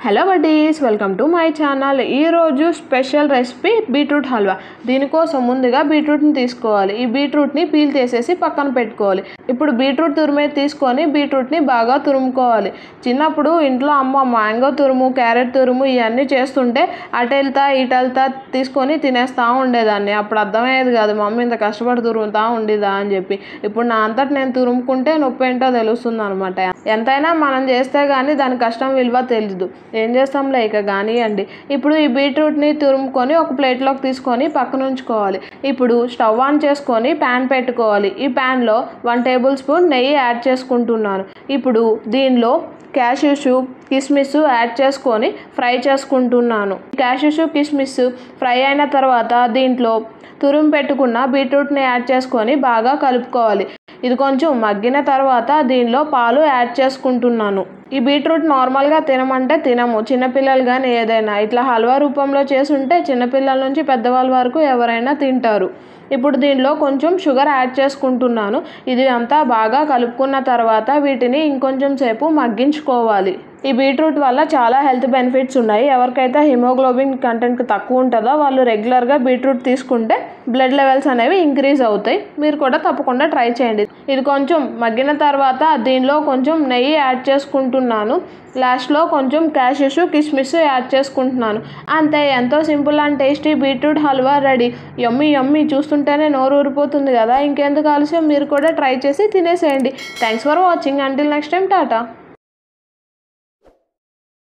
hello buddies welcome to my channel ఈరోజు special recipe beetroot halwa దీనికోసం ముందుగా బీట్రూట్ని తీసుకోవాలి ఈ బీట్రూట్ని పీల్ చేసేసి పక్కన పెట్టుకోవాలి ఇప్పుడు బీట్రూట్ తురిమేది తీసుకొని బీట్రూట్ని బాగా తురుముకోవాలి చిన్నప్పుడు ఇంట్లో అమ్మ మ్యాంగో తురుము క్యారెట్ తురుము ఇవన్నీ చేస్తుంటే అటు వెళ్తా ఇటు వెళ్తా తీసుకొని తినేస్తూ ఉండేదాన్ని అప్పుడు అర్థమయ్యేది కాదు మమ్మీ ఇంత కష్టపడి తురుముతా ఉండేదా అని చెప్పి ఇప్పుడు నా అంతటి నేను తురుముకుంటే నొప్పి ఏంటో తెలుస్తుంది అనమాట ఎంతైనా మనం చేస్తే కానీ దాని కష్టం విలువ తెలీదు ఏం చేస్తాంలే ఇక కానివ్వండి ఇప్పుడు ఈ బీట్రూట్ని తురుముకొని ఒక ప్లేట్లోకి తీసుకొని పక్కన ఉంచుకోవాలి ఇప్పుడు స్టవ్ ఆన్ చేసుకొని ప్యాన్ పెట్టుకోవాలి ఈ ప్యాన్లో వన్ టేబుల్ స్పూన్ నెయ్యి యాడ్ చేసుకుంటున్నాను ఇప్పుడు దీనిలో క్యాష్యూస్ కిస్మిస్ యాడ్ చేసుకొని ఫ్రై చేసుకుంటున్నాను క్యాష్యూస్ కిస్మిస్ ఫ్రై అయిన తర్వాత దీంట్లో తురుము పెట్టుకున్న బీట్రూట్ని యాడ్ చేసుకొని బాగా కలుపుకోవాలి ఇది కొంచెం మగ్గిన తర్వాత దీనిలో పాలు యాడ్ చేసుకుంటున్నాను ఈ బీట్రూట్ నార్మల్గా తినమంటే తినము చిన్నపిల్లలు కానీ ఏదైనా ఇట్లా హల్వా రూపంలో చేసి ఉంటే చిన్నపిల్లల నుంచి పెద్దవాళ్ళ వరకు ఎవరైనా తింటారు ఇప్పుడు దీనిలో కొంచెం షుగర్ యాడ్ చేసుకుంటున్నాను ఇది అంతా బాగా కలుపుకున్న తర్వాత వీటిని ఇంకొంచెం సేపు మగ్గించుకోవాలి ఈ బీట్రూట్ వల్ల చాలా హెల్త్ బెనిఫిట్స్ ఉన్నాయి ఎవరికైతే హిమోగ్లోబిన్ కంటెంట్ తక్కువ ఉంటుందో వాళ్ళు రెగ్యులర్గా బీట్రూట్ తీసుకుంటే బ్లడ్ లెవెల్స్ అనేవి ఇంక్రీజ్ అవుతాయి మీరు కూడా తప్పకుండా ట్రై చేయండి ఇది కొంచెం మగ్గిన తర్వాత దీనిలో కొంచెం నెయ్యి యాడ్ చేసుకుంటున్నాను లాస్ట్లో కొంచెం క్యాషెస్ కిస్మిస్ యాడ్ చేసుకుంటున్నాను అంతే ఎంతో simple and tasty beetroot halwa ready yummy yummy చూస్తుంటేనే నోరు ఊరిపోతుంది కదా ఇంకెందుకు ఆలస్యం మీరు కూడా ట్రై చేసి తినేసేయండి thanks for watching until next time Tata